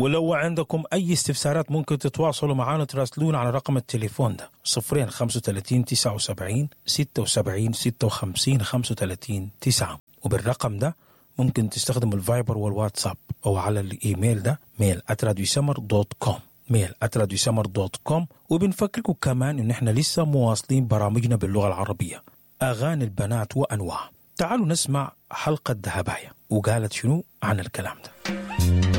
ولو عندكم أي استفسارات ممكن تتواصلوا معنا تراسلونا على رقم التليفون ده صفرين خمسة وتلاتين تسعة وسبعين ستة وسبعين ستة وخمسين خمسة وتلاتين تسعة وبالرقم ده ممكن تستخدموا الفايبر والواتساب أو على الإيميل ده ميل @راديوسمر دوت كوم ميل @راديوسمر دوت كوم وبنفكركم كمان إن إحنا لسه مواصلين برامجنا باللغة العربية أغاني البنات وأنواع تعالوا نسمع حلقة ذهباية وقالت شنو عن الكلام ده